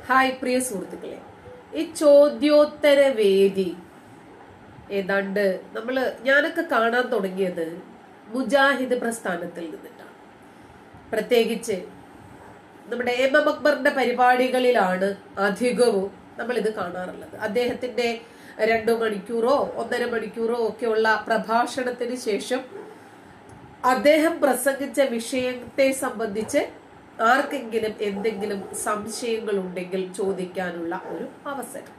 hi പ്രിയ സുഹൃത്തുക്കളെ ഈ ചോദ്യോത്തര വേദി ഏതാണ്ട് നമ്മള് ഞാനൊക്കെ കാണാൻ തുടങ്ങിയത് മുജാഹിദ് പ്രസ്ഥാനത്തിൽ നിന്നിട്ടാണ് പ്രത്യേകിച്ച് നമ്മുടെ എം എം അക്ബറിന്റെ പരിപാടികളിലാണ് അധികവും നമ്മൾ ഇത് കാണാറുള്ളത് അദ്ദേഹത്തിന്റെ രണ്ടു മണിക്കൂറോ ഒന്നര മണിക്കൂറോ ഒക്കെയുള്ള പ്രഭാഷണത്തിന് ശേഷം അദ്ദേഹം പ്രസംഗിച്ച വിഷയത്തെ സംബന്ധിച്ച് ആർക്കെങ്കിലും എന്തെങ്കിലും സംശയങ്ങൾ ഉണ്ടെങ്കിൽ ചോദിക്കാനുള്ള ഒരു അവസരം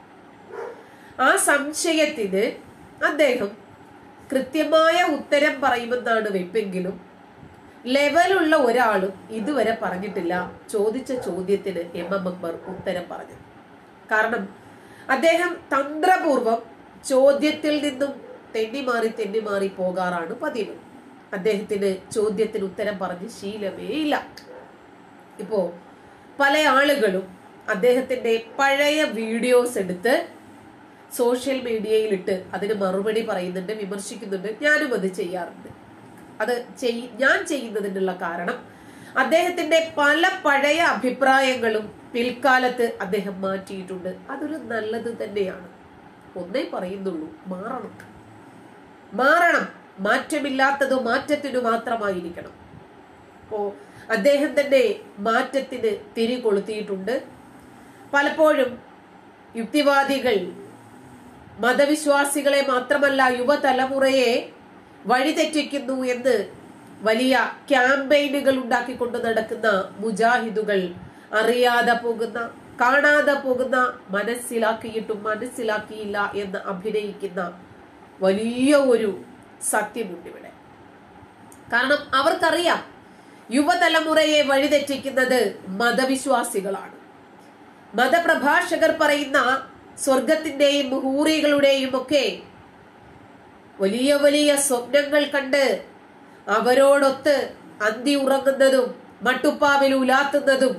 ആ സംശയത്തിന് അദ്ദേഹം കൃത്യമായ ഉത്തരം പറയുമെന്നാണ് വെപ്പെങ്കിലും ലെവലുള്ള ഒരാളും ഇതുവരെ പറഞ്ഞിട്ടില്ല ചോദിച്ച ചോദ്യത്തിന് എം എം അക്ബർ ഉത്തരം പറഞ്ഞു കാരണം അദ്ദേഹം തന്ത്രപൂർവം ചോദ്യത്തിൽ നിന്നും തെന്നിമാറി തെന്നിമാറി പോകാറാണ് പതിവ് അദ്ദേഹത്തിന് ചോദ്യത്തിന് ഉത്തരം പറഞ്ഞ് ശീലമേ ഇല്ല ഇപ്പോ പല ആളുകളും അദ്ദേഹത്തിന്റെ പഴയ വീഡിയോസ് എടുത്ത് സോഷ്യൽ മീഡിയയിൽ ഇട്ട് അതിന് മറുപടി പറയുന്നുണ്ട് വിമർശിക്കുന്നുണ്ട് ഞാനും അത് ചെയ്യാറുണ്ട് അത് ചെയ് ഞാൻ ചെയ്യുന്നതിനുള്ള കാരണം അദ്ദേഹത്തിന്റെ പല പഴയ അഭിപ്രായങ്ങളും പിൽക്കാലത്ത് അദ്ദേഹം മാറ്റിയിട്ടുണ്ട് അതൊരു നല്ലത് തന്നെയാണ് ഒന്നേ പറയുന്നുള്ളൂ മാറണം മാറണം മാറ്റമില്ലാത്തത് മാറ്റത്തിനു മാത്രമായിരിക്കണം അപ്പോ അദ്ദേഹം തന്നെ മാറ്റത്തിന് തിരി കൊളുത്തിയിട്ടുണ്ട് പലപ്പോഴും യുക്തിവാദികൾ മതവിശ്വാസികളെ മാത്രമല്ല യുവതലമുറയെ വഴിതെറ്റിക്കുന്നു എന്ന് വലിയ ക്യാമ്പയിനുകൾ ഉണ്ടാക്കിക്കൊണ്ട് നടക്കുന്ന മുജാഹിദുകൾ അറിയാതെ പോകുന്ന കാണാതെ പോകുന്ന മനസ്സിലാക്കിയിട്ടും മനസ്സിലാക്കിയില്ല എന്ന് അഭിനയിക്കുന്ന വലിയ ഒരു സത്യമുണ്ട് ഇവിടെ കാരണം അവർക്കറിയാം യുവതലമുറയെ വഴിതെറ്റിക്കുന്നത് മതവിശ്വാസികളാണ് മതപ്രഭാഷകർ പറയുന്ന സ്വർഗത്തിന്റെയും ഹൂറികളുടെയും ഒക്കെ വലിയ വലിയ സ്വപ്നങ്ങൾ കണ്ട് അവരോടൊത്ത് അന്തി ഉറങ്ങുന്നതും മട്ടുപ്പാവിൽ ഉലാത്തുന്നതും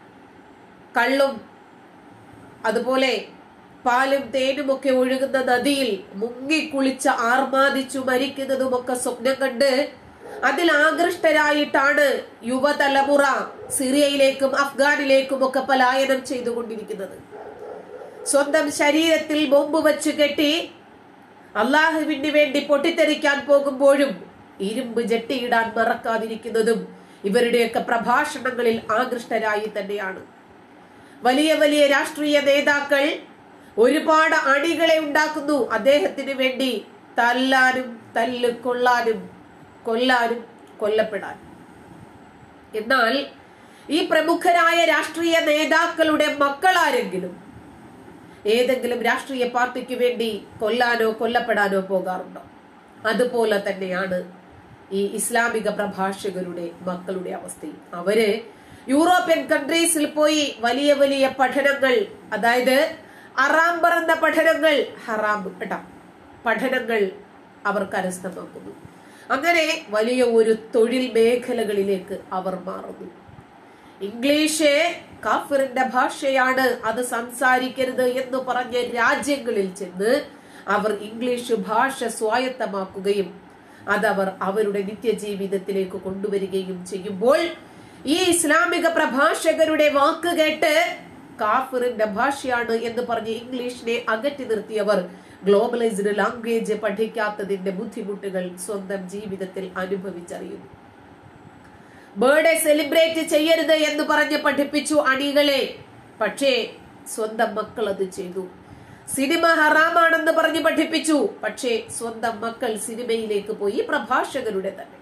കള്ളും അതുപോലെ പാലും തേനും ഒക്കെ ഒഴുകുന്ന നദിയിൽ മുങ്ങിക്കുളിച്ച് ആർമാദിച്ചു മരിക്കുന്നതുമൊക്കെ സ്വപ്നം കണ്ട് അതിൽ ആകൃഷ്ടരായിട്ടാണ് യുവതലമുറ സിറിയയിലേക്കും അഫ്ഗാനിലേക്കും ഒക്കെ പലായനം ചെയ്തുകൊണ്ടിരിക്കുന്നത് സ്വന്തം ശരീരത്തിൽ ബോംബ് വെച്ച് കെട്ടി അള്ളാഹുവിന് വേണ്ടി പൊട്ടിത്തെറിക്കാൻ പോകുമ്പോഴും ഇരുമ്പ് ജട്ടിയിടാൻ മറക്കാതിരിക്കുന്നതും ഇവരുടെയൊക്കെ പ്രഭാഷണങ്ങളിൽ ആകൃഷ്ടരായി തന്നെയാണ് വലിയ വലിയ രാഷ്ട്രീയ നേതാക്കൾ ഒരുപാട് അണികളെ ഉണ്ടാക്കുന്നു അദ്ദേഹത്തിന് വേണ്ടി തല്ലാനും തല്ല് കൊള്ളാനും കൊല്ലാനും കൊല്ലപ്പെടാനും എന്നാൽ ഈ പ്രമുഖരായ രാഷ്ട്രീയ നേതാക്കളുടെ മക്കളാരെങ്കിലും ഏതെങ്കിലും രാഷ്ട്രീയ പാർട്ടിക്ക് വേണ്ടി കൊല്ലാനോ കൊല്ലപ്പെടാനോ പോകാറുണ്ടോ അതുപോലെ തന്നെയാണ് ഈ ഇസ്ലാമിക പ്രഭാഷകരുടെ മക്കളുടെ അവസ്ഥയും അവര് യൂറോപ്യൻ കൺട്രീസിൽ പോയി വലിയ വലിയ പഠനങ്ങൾ അതായത് അറാം പറന്ന പഠനങ്ങൾ ഹറാം കേട്ടോ പഠനങ്ങൾ അവർ കരസ്ഥമാക്കുന്നു അങ്ങനെ വലിയ ഒരു തൊഴിൽ മേഖലകളിലേക്ക് അവർ മാറുന്നു ഇംഗ്ലീഷ് കാഫിറിന്റെ ഭാഷയാണ് അത് സംസാരിക്കരുത് എന്ന് പറഞ്ഞ രാജ്യങ്ങളിൽ ചെന്ന് അവർ ഇംഗ്ലീഷ് ഭാഷ സ്വായത്തമാക്കുകയും അതവർ അവരുടെ നിത്യജീവിതത്തിലേക്ക് കൊണ്ടുവരികയും ചെയ്യുമ്പോൾ ഈ ഇസ്ലാമിക പ്രഭാഷകരുടെ വാക്ക് കേട്ട് കാഫിറിന്റെ ഭാഷയാണ് എന്ന് പറഞ്ഞ് ഇംഗ്ലീഷിനെ അകറ്റി നിർത്തിയവർ ഗ്ലോബലൈസ്ഡ് ലാംഗ്വേജ് പഠിക്കാത്തതിന്റെ ബുദ്ധിമുട്ടുകൾ സ്വന്തം ജീവിതത്തിൽ അനുഭവിച്ചറിയുന്നു ബർത്ത്ഡേ സെലിബ്രേറ്റ് ചെയ്യരുത് എന്ന് പറഞ്ഞ് പഠിപ്പിച്ചു അണികളെ പക്ഷേ സ്വന്തം മക്കൾ അത് ചെയ്തു സിനിമ ഹറാമാണെന്ന് പറഞ്ഞ് പഠിപ്പിച്ചു പക്ഷേ സ്വന്തം മക്കൾ സിനിമയിലേക്ക് പോയി പ്രഭാഷകരുടെ തന്നെ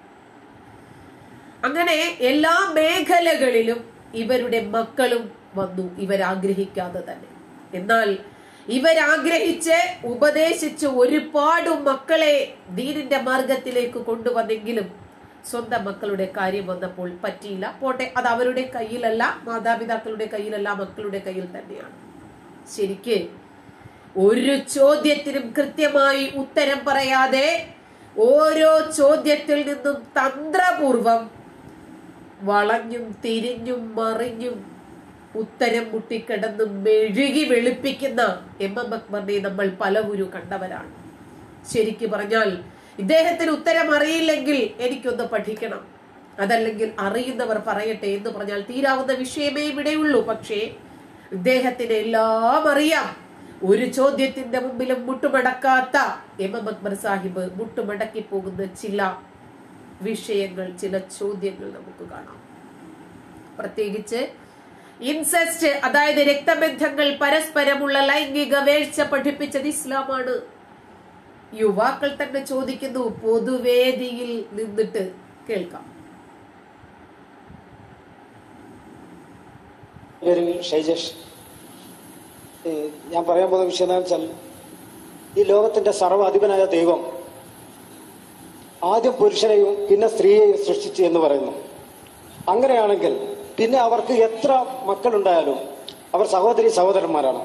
അങ്ങനെ എല്ലാ മേഖലകളിലും ഇവരുടെ മക്കളും വന്നു ഇവരാഗ്രഹിക്കാതെ തന്നെ എന്നാൽ ഇവരാഗ്രഹിച്ച് ഉപദേശിച്ച് ഒരുപാട് മക്കളെ ദീനിന്റെ മാർഗത്തിലേക്ക് കൊണ്ടുവന്നെങ്കിലും സ്വന്തം മക്കളുടെ കാര്യം വന്നപ്പോൾ പറ്റിയില്ല പോട്ടെ അത് അവരുടെ കയ്യിലല്ല മാതാപിതാക്കളുടെ കയ്യിലല്ല മക്കളുടെ കയ്യിൽ തന്നെയാണ് ശരിക്ക് ഒരു ചോദ്യത്തിനും കൃത്യമായി ഉത്തരം പറയാതെ ഓരോ ചോദ്യത്തിൽ നിന്നും തന്ത്രപൂർവം വളഞ്ഞും തിരിഞ്ഞും മറിഞ്ഞും ഉത്തരം മുട്ടിക്കിടന്ന് മെഴുകി വെളുപ്പിക്കുന്ന എം എം അക്ബറിനെ നമ്മൾ പലവുരു കണ്ടവരാണ് ശരിക്കു പറഞ്ഞാൽ ഇദ്ദേഹത്തിന് ഉത്തരം അറിയില്ലെങ്കിൽ എനിക്കൊന്ന് പഠിക്കണം അതല്ലെങ്കിൽ അറിയുന്നവർ പറയട്ടെ എന്ന് പറഞ്ഞാൽ തീരാവുന്ന വിഷയമേ ഇവിടെയുള്ളൂ പക്ഷേ ഇദ്ദേഹത്തിന് എല്ലാം അറിയാം ഒരു ചോദ്യത്തിന്റെ മുമ്പിലും മുട്ടുമടക്കാത്ത എം എം അക്ബർ സാഹിബ് മുട്ടുമടക്കി പോകുന്ന ചില വിഷയങ്ങൾ ചില ചോദ്യങ്ങൾ നമുക്ക് കാണാം പ്രത്യേകിച്ച് ഇൻസെസ്റ്റ് അതായത് രക്തബന്ധങ്ങൾ പരസ്പരമുള്ള ലൈംഗിക വേഴ്ച പഠിപ്പിച്ചത് ഇസ്ലാമാണ് യുവാക്കൾ തന്നെ ചോദിക്കുന്നു പൊതുവേദിയിൽ നിന്നിട്ട് കേൾക്കാം പേര് ഷൈജേഷ് ഈ ഞാൻ പറയാൻ പോകുന്ന വിഷയം എന്താണെന്ന് വെച്ചാൽ ഈ ലോകത്തിന്റെ സർവ്വ അധിപനായ ദൈവം ആദ്യം പുരുഷനെയും പിന്നെ സ്ത്രീയെയും സൃഷ്ടിച്ചു എന്ന് പറയുന്നു അങ്ങനെയാണെങ്കിൽ പിന്നെ അവർക്ക് എത്ര മക്കളുണ്ടായാലും അവർ സഹോദരി സഹോദരന്മാരാണ്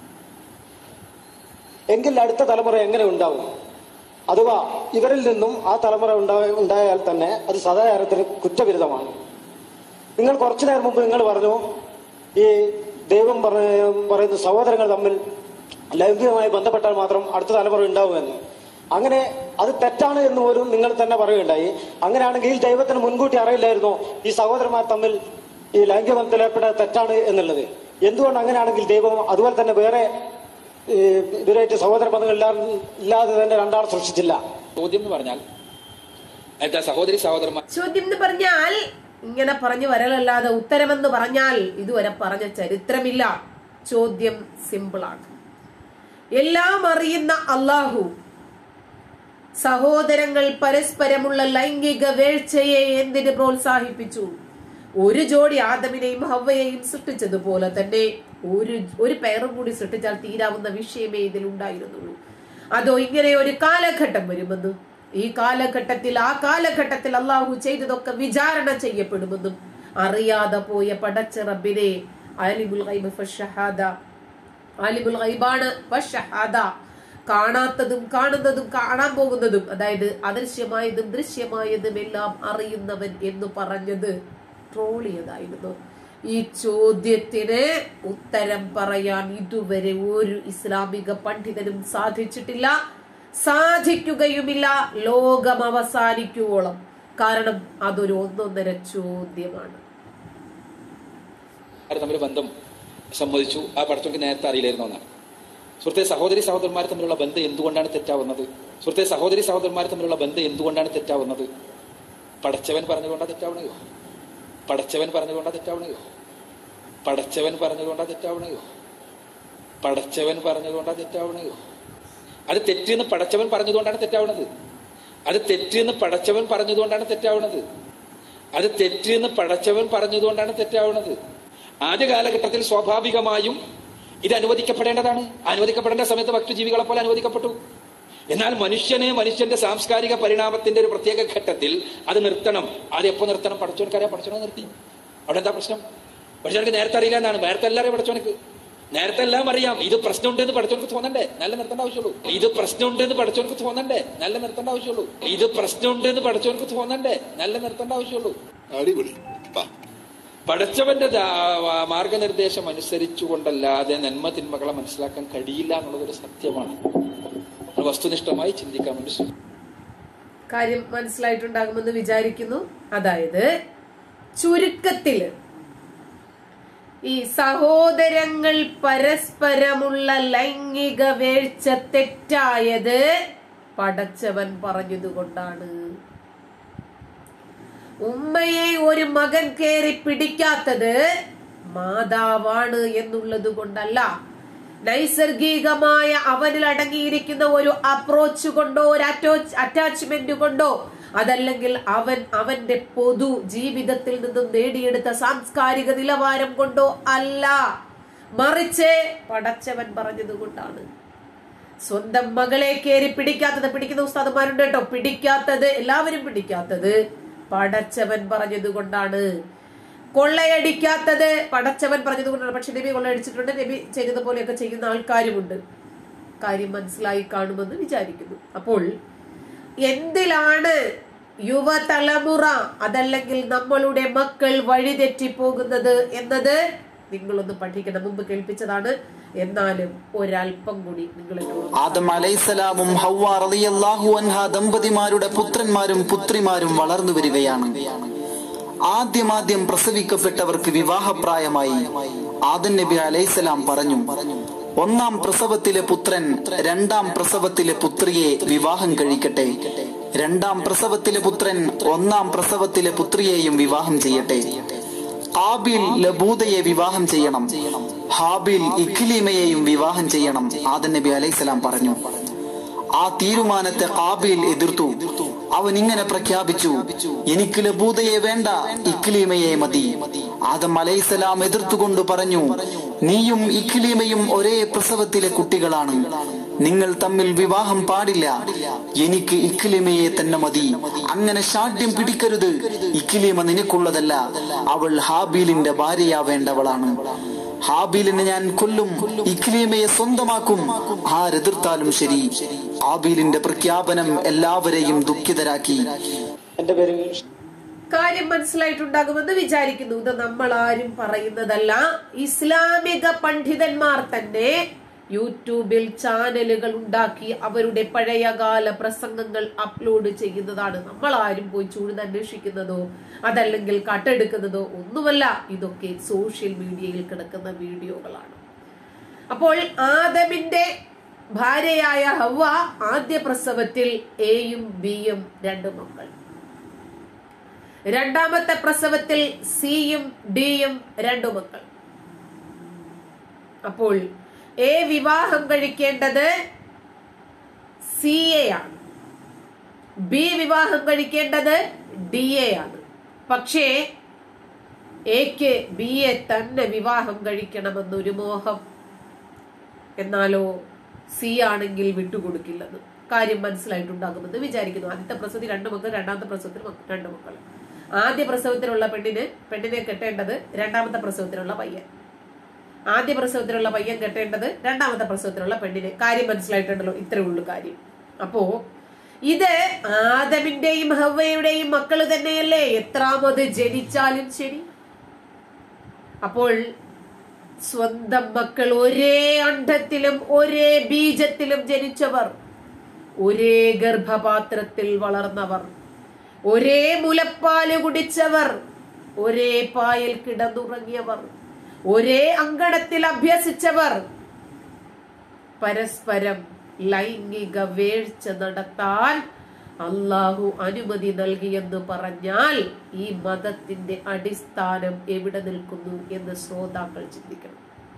എങ്കിൽ അടുത്ത തലമുറ എങ്ങനെ ഉണ്ടാവും അഥവാ ഇവരിൽ നിന്നും ആ തലമുറ ഉണ്ടാ- ഉണ്ടായാൽ തന്നെ അത് സദാചാരത്തിന് കുറ്റവിരുദ്ധമാണ് നിങ്ങൾ കുറച്ചു നേരം മുമ്പ് നിങ്ങൾ പറഞ്ഞു ഈ ദൈവം പറ- പറയുന്ന സഹോദരങ്ങൾ തമ്മിൽ ലൈംഗികമായി ബന്ധപ്പെട്ടാൽ മാത്രം അടുത്ത തലമുറ ഉണ്ടാവുമെന്ന് അങ്ങനെ അത് തെറ്റാണ് എന്ന് പോലും നിങ്ങൾ തന്നെ പറയുകയുണ്ടായി അങ്ങനെയാണെങ്കിൽ ഈ ദൈവത്തിന് മുൻകൂട്ടി അറിയില്ലായിരുന്നോ ഈ സഹോദരന്മാർ തമ്മിൽ ഈ ലൈംഗിക ബന്ധത്തിൽ ഏർപ്പെടാൻ തെറ്റാണ് എന്നുള്ളത് എന്തുകൊണ്ട് അങ്ങനെയാണെങ്കിൽ ദൈവം അതുപോലെ തന്നെ വേറെ ഈ ഇവരായിട്ട് സഹോദര ബന്ധങ്ങൾ ഇല്ലാ- ഇല്ലാതെ തന്നെ രണ്ടാൾ സൃഷ്ടിച്ചില്ല ചോദ്യം എന്ന് പറഞ്ഞാൽ എന്താ സഹോദരി സഹോദരന്മാർ ചോദ്യം എന്ന് പറഞ്ഞാൽ ഇങ്ങനെ പറഞ്ഞു വരലല്ലാതെ ഉത്തരമെന്ന് പറഞ്ഞാൽ ഇതുവരെ പറഞ്ഞ ചരിത്രമില്ല ചോദ്യം സിമ്പിളാണ് എല്ലാം അറിയുന്ന അള്ളാഹു സഹോദരങ്ങൾ പരസ്പരമുള്ള ലൈംഗിക വേഴ്ചയെ എന്തിന് പ്രോത്സാഹിപ്പിച്ചു ഒരു ജോഡി ആദമിനെയും ഹവയെയും സൃഷ്ടിച്ചതുപോലെ തന്നെ ഒരു ഒരു പേരും കൂടി സൃഷ്ടിച്ചാൽ തീരാവുന്ന വിഷയമേ ഇതിലുണ്ടായിരുന്നുള്ളൂ അതോ ഇങ്ങനെ ഒരു കാലഘട്ടം വരുമെന്ന് ഈ കാലഘട്ടത്തിൽ ആ കാലഘട്ടത്തിൽ അള്ളാഹു ചെയ്തതൊക്കെ വിചാരണ ചെയ്യപ്പെടുമെന്നും അറിയാതെ പോയ പടച്ച റബ്ബിനെ അലിമുൽ ഗൈബ് ഫഷഹാദ ആലിമുൽ ഗൈബാണ് വശഹാദ കാണാത്തതും കാണുന്നതും കാണാൻ പോകുന്നതും അതായത് അദൃശ്യമായതും ദൃശ്യമായതും എല്ലാം അറിയുന്നവൻ എന്ന് പറഞ്ഞത് ട്രോളിയതായിരുന്നു ഈ ചോദ്യത്തിന് ഉത്തരം പറയാൻ ഇതുവരെ ഒരു ഇസ്ലാമിക പണ്ഡിതനും സാധിച്ചിട്ടില്ല സാധിക്കുകയുമില്ല ലോകം അവസാനിക്കുവോളം കാരണം അതൊരു ഒന്നൊന്നര ചോദ്യമാണ് തമ്മിൽ ബന്ധം സമ്മതിച്ചു ആ പടച്ചോക്ക് നേരത്തെ അറിയില്ലായിരുന്നു എന്നാണ് സുഹൃത്തെ സഹോദരി സഹോദരന്മാർ തമ്മിലുള്ള ബന്ധം എന്തുകൊണ്ടാണ് തെറ്റാവുന്നത് സുഹൃത്തെ സഹോദരി സഹോദരന്മാർ തമ്മിലുള്ള ബന്ധം എന്തുകൊണ്ടാണ് തെറ്റാവുന്നത് പടച്ചവൻ പറഞ്ഞുകൊണ്ടാ തെറ്റാവണയോ പടച്ചവൻ പറഞ്ഞുകൊണ്ടാ തെറ്റാവണയോ പടച്ചവൻ പറഞ്ഞുകൊണ്ടാ തെറ്റാവണയോ പടച്ചവൻ പറഞ്ഞുകൊണ്ടാ തെറ്റാവണയോ അത് തെറ്റെന്ന് പടച്ചവൻ പറഞ്ഞതുകൊണ്ടാണ് തെറ്റാവുന്നത് അത് തെറ്റെന്ന് പടച്ചവൻ പറഞ്ഞതുകൊണ്ടാണ് തെറ്റാവുന്നത് അത് തെറ്റെന്ന് പടച്ചവൻ പറഞ്ഞതുകൊണ്ടാണ് തെറ്റാവുന്നത് ആദ്യ കാലഘട്ടത്തിൽ സ്വാഭാവികമായും ഇത് അനുവദിക്കപ്പെടേണ്ടതാണ് അനുവദിക്കപ്പെടേണ്ട സമയത്ത് ഭക്തജീവികളെ പോലെ അനുവദിക്കപ്പെട്ടു എന്നാൽ മനുഷ്യനെ മനുഷ്യന്റെ സാംസ്കാരിക പരിണാമത്തിന്റെ ഒരു പ്രത്യേക ഘട്ടത്തിൽ അത് നിർത്തണം അത് എപ്പോ നിർത്തണം പടച്ചോനക്കറിയാം പടച്ചോനെ നിർത്തി അവിടെ എന്താ പ്രശ്നം പടച്ചോനക്ക് നേരത്തെ അറിയില്ല എന്നാണ് നേരത്തെ എല്ലാം അറിയാം പടച്ചോനക്ക് നേരത്തെ എല്ലാം അറിയാം ഇത് പ്രശ്നമുണ്ടെന്ന് പഠിച്ചവർക്ക് തോന്നണ്ടേ നല്ല നിർത്തേണ്ട ആവശ്യമുള്ളൂ ഇത് പ്രശ്നമുണ്ടെന്ന് പഠിച്ചവർക്ക് തോന്നണ്ടേ നല്ല നിർത്തേണ്ട ആവശ്യമുള്ളൂ ഇത് പ്രശ്നമുണ്ടെന്ന് പഠിച്ചവർക്ക് തോന്നണ്ടേ നല്ല നിർത്തേണ്ട ആവശ്യമുള്ളൂ അടിപൊളി വാ പടച്ചവന്റെ ദാ- മാർഗനിർദ്ദേശം അനുസരിച്ചുകൊണ്ടല്ലാതെ നന്മ തിന്മകളെ മനസ്സിലാക്കാൻ കഴിയില്ല എന്നുള്ളതൊരു സത്യമാണ് അത് വസ്തുനിഷ്ഠമായി ചിന്തിക്കാൻ വേണ്ടി ശ്രമിക്കും കാര്യം മനസ്സിലായിട്ടുണ്ടാകുമെന്ന് വിചാരിക്കുന്നു അതായത് ചുരുക്കത്തില് ഈ സഹോദരങ്ങൾ പരസ്പരമുള്ള ലൈംഗിക വീഴ്ച തെറ്റായത് പടച്ചവൻ പറഞ്ഞതുകൊണ്ടാണ് ഉമ്മയെ ഒരു മകൻ കയറി പിടിക്കാത്തത് മാതാവാണ് എന്നുള്ളത് കൊണ്ടല്ല നൈസർഗികമായ അവനിൽ അടങ്ങിയിരിക്കുന്ന ഒരു അപ്രോച്ച് കൊണ്ടോ ഒരു അറ്റാച്ച്മെന്റ് കൊണ്ടോ അതല്ലെങ്കിൽ അവൻ അവന്റെ പൊതു ജീവിതത്തിൽ നിന്നും നേടിയെടുത്ത സാംസ്കാരിക നിലവാരം കൊണ്ടോ അല്ല മറിച്ച് പടച്ചവൻ പറഞ്ഞതുകൊണ്ടാണ് സ്വന്തം മകളെ കയറി പിടിക്കാത്തത് പിടിക്കുന്ന ഉസ്താദന്മാരുണ്ട് കേട്ടോ പിടിക്കാത്തത് എല്ലാവരും പിടിക്കാത്തത് പടച്ചവൻ പറഞ്ഞത് കൊണ്ടാണ് കൊള്ളയടിക്കാത്തത് പടച്ചവൻ പറഞ്ഞത് കൊണ്ടാണ് പക്ഷെ നബി കൊള്ളയടിച്ചിട്ടുണ്ട് നബി ചെയ്തതുപോലെയൊക്കെ ചെയ്യുന്ന ആൾക്കാരുമുണ്ട് കാര്യം മനസ്സിലായി കാണുമെന്ന് വിചാരിക്കുന്നു അപ്പോൾ എന്തിലാണ് യുവതലമുറ അതല്ലെങ്കിൽ നമ്മളുടെ മക്കൾ വഴിതെറ്റി പോകുന്നത് എന്നത് നിങ്ങളൊന്ന് പഠിക്കണം മുമ്പ് കേൾപ്പിച്ചതാണ് എന്നാലും ഒരല്പം കൂടി നിങ്ങൾ എന്നോട് ആദം അലൈസലാമും ഹൗവ റളിയല്ലാഹു അൻഹ ദമ്പതിമാരുടെ പുത്രന്മാരും പുത്രിമാരും വളർന്നു വരികയാണ് ആദ്യമാദ്യം പ്രസവിക്കപ്പെട്ടവർക്ക് വിവാഹപ്രായമായി ആദൻ നബി അലൈഹിസ്സലാം പറഞ്ഞു ഒന്നാം പ്രസവത്തിലെ പുത്രൻ രണ്ടാം പ്രസവത്തിലെ പുത്രിയെ വിവാഹം കഴിക്കട്ടെ രണ്ടാം പ്രസവത്തിലെ പുത്രൻ ഒന്നാം പ്രസവത്തിലെ പുത്രിയെയും വിവാഹം ചെയ്യട്ടെ ആബിൽ ലബൂദയെ വിവാഹം ചെയ്യണം ഹാബിൽ ഇഖ്ലീമയെയും വിവാഹം ചെയ്യണം ആദൻ നബി അലൈഹിസ്സലാം പറഞ്ഞു ആ തീരുമാനത്തെ കാബിൽ എതിർത്തു അവൻ ഇങ്ങനെ പ്രഖ്യാപിച്ചു എനിക്ക് ലബൂദയെ വേണ്ട ഇക്ലീമയെ മതി ആദം അലൈസലാം എതിർത്തുകൊണ്ട് പറഞ്ഞു നീയും ഇക്ലീമയും ഒരേ പ്രസവത്തിലെ കുട്ടികളാണ് നിങ്ങൾ തമ്മിൽ വിവാഹം പാടില്ല എനിക്ക് ഇക്ലിമയെ തന്നെ മതി അങ്ങനെ ഷാഠ്യം പിടിക്കരുത് ഇക്ലിമ നിനക്കുള്ളതല്ല അവൾ ഹാബീലിന്റെ ഭാര്യയാവേണ്ടവളാണ് ഹാബീലിനെ ഞാൻ കൊല്ലും ഇഖ്ലീമയെ സ്വന്തമാക്കും ആരെതിർത്താലും ശരി ഹാബീലിന്റെ പ്രഖ്യാപനം എല്ലാവരെയും ദുഃഖിതരാക്കി എന്റെ പേര് കാര്യം മനസ്സിലായിട്ടുണ്ടാകുമെന്ന് വിചാരിക്കുന്നു ഇത് നമ്മൾ ആരും പറയുന്നതല്ല ഇസ്ലാമിക പണ്ഡിതന്മാർ തന്നെ യൂട്യൂബിൽ ചാനലുകൾ ഉണ്ടാക്കി അവരുടെ പഴയകാല പ്രസംഗങ്ങൾ അപ്ലോഡ് ചെയ്യുന്നതാണ് നമ്മൾ ആരും പോയി ചൂഴ്ന്ന് അന്വേഷിക്കുന്നതോ അതല്ലെങ്കിൽ കട്ടെടുക്കുന്നതോ ഒന്നുമല്ല ഇതൊക്കെ സോഷ്യൽ മീഡിയയിൽ കിടക്കുന്ന വീഡിയോകളാണ് അപ്പോൾ ആദമിന്റെ ഭാര്യയായ ഹവ്വ ആദ്യ പ്രസവത്തിൽ എയും ബിയും രണ്ട് മക്കൾ രണ്ടാമത്തെ പ്രസവത്തിൽ സിയും ഡിയും രണ്ടു മക്കൾ അപ്പോൾ എ വിവാഹം കഴിക്കേണ്ടത് സി എ ആണ് ബി വിവാഹം കഴിക്കേണ്ടത് ഡി എ ആണ് പക്ഷേ എക്ക് ബി എ തന്നെ വിവാഹം കഴിക്കണമെന്നൊരു മോഹം എന്നാലോ സി ആണെങ്കിൽ വിട്ടുകൊടുക്കില്ലെന്ന് കാര്യം മനസ്സിലായിട്ടുണ്ടാകുമെന്ന് വിചാരിക്കുന്നു ആദ്യത്തെ പ്രസവത്തിൽ രണ്ട് മക്കൾ രണ്ടാമത്തെ പ്രസവത്തിൽ മക്ക- രണ്ട് മക്കൾ ആദ്യ പ്രസവത്തിലുള്ള പെണ്ണിന് പെണ്ണിനെ കെട്ടേണ്ടത് രണ്ടാമത്തെ പ്രസവത്തിലുള്ള പയ്യൻ ആദ്യ പ്രസവത്തിലുള്ള പയ്യൻ കെട്ടേണ്ടത് രണ്ടാമത്തെ പ്രസവത്തിലുള്ള പെണ്ണിന് കാര്യം മനസ്സിലായിട്ടുണ്ടല്ലോ ഇത്രേ ഉള്ളൂ കാര്യം അപ്പോ ഇത് ആദമിന്റെയും ഹവയുടെയും മക്കള് തന്നെയല്ലേ എത്രാമത് ജനിച്ചാലും ശരി അപ്പോൾ സ്വന്തം മക്കൾ ഒരേ അണ്ഡത്തിലും ഒരേ ബീജത്തിലും ജനിച്ചവർ ഒരേ ഗർഭപാത്രത്തിൽ വളർന്നവർ ഒരേ മുലപ്പാല് കുടിച്ചവർ ഒരേ പായൽ കിടന്നുറങ്ങിയവർ ഒരേ അങ്കണത്തിൽ അഭ്യസിച്ചവർ പരസ്പരം ലൈംഗിക വീഴ്ച നടത്താൻ അള്ളാഹു അനുമതി നൽകിയെന്ന് പറഞ്ഞാൽ ഈ മതത്തിന്റെ അടിസ്ഥാനം എവിടെ നിൽക്കുന്നു എന്ന് ശ്രോതാക്കൾ ചിന്തിക്കണം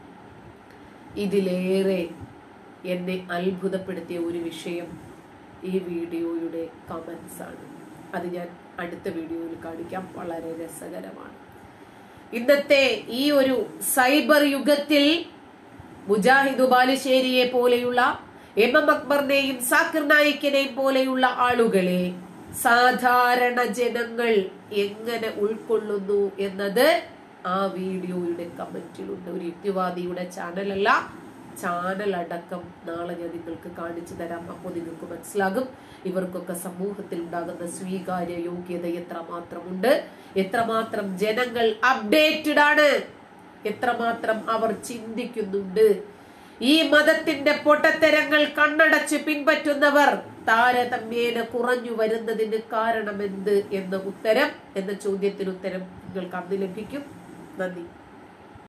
ഇതിലേറെ എന്നെ അത്ഭുതപ്പെടുത്തിയ ഒരു വിഷയം ഈ വീഡിയോയുടെ കമന്റ്സ് ആണ് അത് ഞാൻ അടുത്ത വീഡിയോയിൽ കാണിക്കാം വളരെ രസകരമാണ് ഇന്നത്തെ ഈ ഒരു സൈബർ യുഗത്തിൽ മുജാഹിദ് ബാലുശ്ശേരിയെ പോലെയുള്ള എം എം അക്ബറിനെയും സാക്കിർ നായിക്കിനെയും പോലെയുള്ള ആളുകളെ സാധാരണ ജനങ്ങൾ എങ്ങനെ ഉൾക്കൊള്ളുന്നു എന്നത് ആ വീഡിയോയുടെ കമന്റിലുണ്ട് ഒരു യുക്തിവാദിയുടെ ചാനലല്ല ചാനൽ അടക്കം നാളെ ഞാൻ നിങ്ങൾക്ക് കാണിച്ചു തരാം അപ്പോൾ നിങ്ങൾക്ക് മനസ്സിലാകും ഇവർക്കൊക്കെ സമൂഹത്തിൽ ഉണ്ടാകുന്ന സ്വീകാര്യ യോഗ്യത എത്രമാത്രമുണ്ട് എത്രമാത്രം ജനങ്ങൾ അപ്ഡേറ്റഡ് ആണ് എത്രമാത്രം അവർ ചിന്തിക്കുന്നുണ്ട് ഈ മതത്തിന്റെ പൊട്ടത്തരങ്ങൾ കണ്ണടച്ച് പിൻപറ്റുന്നവർ താരതമ്യേന കുറഞ്ഞു വരുന്നതിന് കാരണമെന്ത് എന്ന ഉത്തരം എന്ന ചോദ്യത്തിന് ഉത്തരം നിങ്ങൾക്ക് അന്ന് ലഭിക്കും നന്ദി